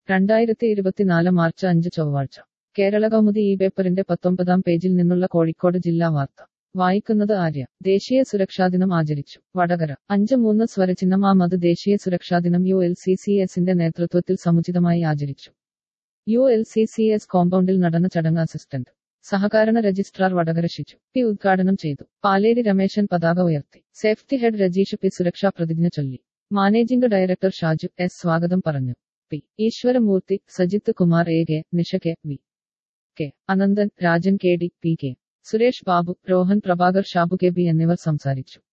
രണ്ടായിരത്തി ഇരുപത്തിനാല് മാർച്ച് അഞ്ച് ചൊവ്വാഴ്ച കേരള കൗമുദി ഈ പേപ്പറിന്റെ പത്തൊമ്പതാം പേജിൽ നിന്നുള്ള കോഴിക്കോട് ജില്ലാ വാർത്ത വായിക്കുന്നത് ആര്യ ദേശീയ സുരക്ഷാദിനം ആചരിച്ചു വടകര അഞ്ച് മൂന്ന് സ്വരചിഹ്നമാമത് ദേശീയ സുരക്ഷാദിനം യു എൽ സി സി എസിന്റെ നേതൃത്വത്തിൽ സമുചിതമായി ആചരിച്ചു U L C C S കോമ്പൗണ്ടിൽ നടന്ന ചടങ്ങ് അസിസ്റ്റന്റ് സഹകരണ രജിസ്ട്രാർ വടകര ഷിജു പി ഉദ്ഘാടനം ചെയ്തു പാലേരി രമേശൻ പതാക ഉയർത്തി സേഫ്റ്റി ഹെഡ് രജീഷ് പി സുരക്ഷാ പ്രതിജ്ഞ ചൊല്ലി മാനേജിംഗ് ഡയറക്ടർ ഷാജു എസ് സ്വാഗതം പറഞ്ഞു P Easwaramoorthy Sajith Kumar A K Nisha K V K Ananthan Rajan K D P K Suresh Babu Rohan Prabhakar Shabu K B എന്നിവർ സംസാരിച്ചു